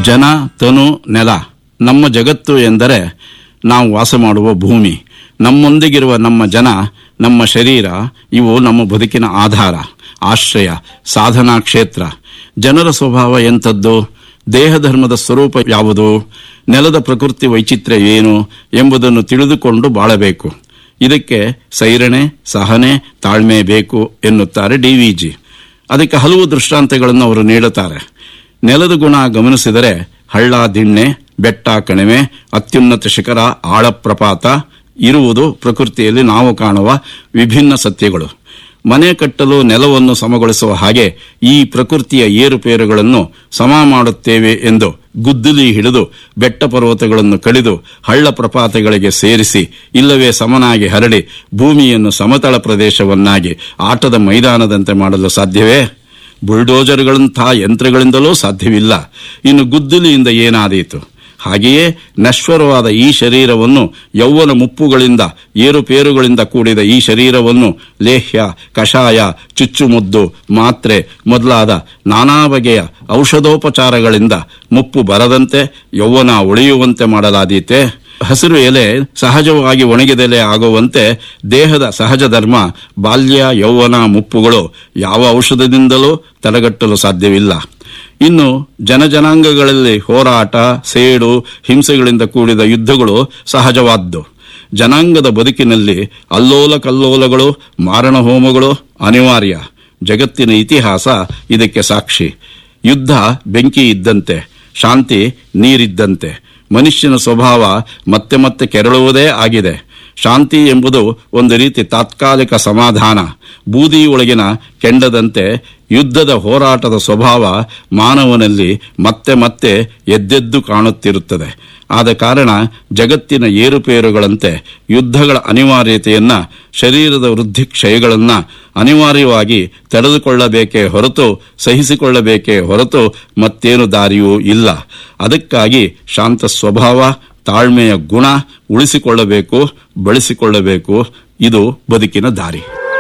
ಜನ ತನು ನೆಲ ನಮ್ಮ ಜಗತ್ತು ಎಂದರೆ ನಾವು ವಾಸ ಮಾಡುವ ಭೂಮಿ ನಮ್ಮೊಂದಿಗಿರುವ ನಮ್ಮ ಜನ ನಮ್ಮ ಶರೀರ ಇವು ನಮ್ಮ ಬದುಕಿನ ಆಧಾರ ಆಶ್ರಯ ಸಾಧನಾ ಕ್ಷೇತ್ರ ಜನರ ಸ್ವಭಾವ ಎಂಥದ್ದು ದೇಹಧರ್ಮದ ಸ್ವರೂಪ ಯಾವುದು ನೆಲದ ಪ್ರಕೃತಿ ವೈಚಿತ್ರ್ಯ ಏನು ಎಂಬುದನ್ನು ತಿಳಿದುಕೊಂಡು ಬಾಳಬೇಕು ಇದಕ್ಕೆ ಸೈರಣೆ ಸಹನೆ ತಾಳ್ಮೆ ಬೇಕು ಎನ್ನುತ್ತಾರೆ ಡಿವಿಜಿ ಅದಕ್ಕೆ ಹಲವು ದೃಷ್ಟಾಂತಗಳನ್ನು ಅವರು ನೀಡುತ್ತಾರೆ ನೆಲದ ಗುಣ ಗಮನಿಸಿದರೆ ಹಳ್ಳ ದಿಣ್ಣೆ ಬೆಟ್ಟ ಕಣಿವೆ ಅತ್ಯುನ್ನತ ಶಿಖರ ಆಳಪ್ರಪಾತ ಇರುವುದು ಪ್ರಕೃತಿಯಲ್ಲಿ ನಾವು ಕಾಣುವ ವಿಭಿನ್ನ ಸತ್ಯಗಳು ಮನೆ ಕಟ್ಟಲು ನೆಲವನ್ನು ಸಮಗೊಳಿಸುವ ಹಾಗೆ ಈ ಪ್ರಕೃತಿಯ ಏರುಪೇರುಗಳನ್ನು ಸಮ ಮಾಡುತ್ತೇವೆ ಎಂದು ಗುದ್ದಲಿ ಹಿಡಿದು ಬೆಟ್ಟ ಪರ್ವತಗಳನ್ನು ಕಡಿದು ಹಳ್ಳ ಪ್ರಪಾತಗಳಿಗೆ ಸೇರಿಸಿ ಇಲ್ಲವೇ ಸಮನಾಗಿ ಹರಡಿ ಭೂಮಿಯನ್ನು ಸಮತಳ ಪ್ರದೇಶವನ್ನಾಗಿ ಆಟದ ಮೈದಾನದಂತೆ ಮಾಡಲು ಸಾಧ್ಯವೇ ಬುಲ್ಡೋಜರ್ಗಳಂತಹ ಯಂತ್ರಗಳಿಂದಲೂ ಸಾಧ್ಯವಿಲ್ಲ ಇನ್ನು ಗುದ್ದಲಿಯಿಂದ ಏನಾದೀತು ಹಾಗೆಯೇ ನಶ್ವರವಾದ ಈ ಶರೀರವನ್ನು ಯೌವನ ಮುಪ್ಪುಗಳಿಂದ ಏರುಪೇರುಗಳಿಂದ ಕೂಡಿದ ಈ ಶರೀರವನ್ನು ಲೇಹ್ಯ ಕಷಾಯ ಚುಚ್ಚುಮದ್ದು ಮಾತ್ರೆ ಮೊದಲಾದ ನಾನಾ ಬಗೆಯ ಔಷಧೋಪಚಾರಗಳಿಂದ ಮುಪ್ಪು ಬರದಂತೆ ಯೌವನ ಉಳಿಯುವಂತೆ ಮಾಡಲಾದೀತೆ ಹಸಿರು ಎಲೆ ಸಹಜವಾಗಿ ಒಣಗಿದೆಲೆ ಆಗುವಂತೆ ದೇಹದ ಸಹಜ ಧರ್ಮ ಬಾಲ್ಯ ಯೌವನ ಮುಪ್ಪುಗಳು ಯಾವ ಔಷಧದಿಂದಲೂ ತಡೆಗಟ್ಟಲು ಸಾಧ್ಯವಿಲ್ಲ ಇನ್ನು ಜನಜನಾಂಗಗಳಲ್ಲಿ ಹೋರಾಟ ಸೇಡು ಹಿಂಸೆಗಳಿಂದ ಕೂಡಿದ ಯುದ್ಧಗಳು ಸಹಜವಾದ್ದು ಜನಾಂಗದ ಬದುಕಿನಲ್ಲಿ ಅಲ್ಲೋಲ ಕಲ್ಲೋಲಗಳು ಮಾರಣ ಹೋಮಗಳು ಅನಿವಾರ್ಯ ಜಗತ್ತಿನ ಇತಿಹಾಸ ಇದಕ್ಕೆ ಸಾಕ್ಷಿ ಯುದ್ಧ ಬೆಂಕಿ ಇದ್ದಂತೆ ಶಾಂತಿ ನೀರಿದ್ದಂತೆ ಮನುಷ್ಯನ ಸ್ವಭಾವ ಮತ್ತೆ ಮತ್ತೆ ಕೆರಳುವುದೇ ಆಗಿದೆ ಶಾಂತಿ ಎಂಬುದು ಒಂದು ರೀತಿ ತಾತ್ಕಾಲಿಕ ಸಮಾಧಾನ ಬೂದಿ ಒಳಗಿನ ಕೆಂಡದಂತೆ ಯುದ್ಧದ ಹೋರಾಟದ ಸ್ವಭಾವ ಮಾನವನಲ್ಲಿ ಮತ್ತೆ ಮತ್ತೆ ಎದ್ದೆದ್ದು ಕಾಣುತ್ತಿರುತ್ತದೆ ಆದ ಕಾರಣ ಜಗತ್ತಿನ ಏರುಪೇರುಗಳಂತೆ ಯುದ್ಧಗಳ ಅನಿವಾರ್ಯತೆಯನ್ನ ಶರೀರದ ವೃದ್ಧಿ ಕ್ಷಯಗಳನ್ನ ಅನಿವಾರ್ಯವಾಗಿ ತಡೆದುಕೊಳ್ಳಬೇಕೇ ಹೊರತು ಸಹಿಸಿಕೊಳ್ಳಬೇಕೇ ಹೊರತು ಮತ್ತೇನು ದಾರಿಯೂ ಇಲ್ಲ ಅದಕ್ಕಾಗಿ ಶಾಂತ ಸ್ವಭಾವ ತಾಳ್ಮೆಯ ಗುಣ ಉಳಿಸಿಕೊಳ್ಳಬೇಕು ಬೆಳೆಸಿಕೊಳ್ಳಬೇಕು ಇದು ಬದುಕಿನ ದಾರಿ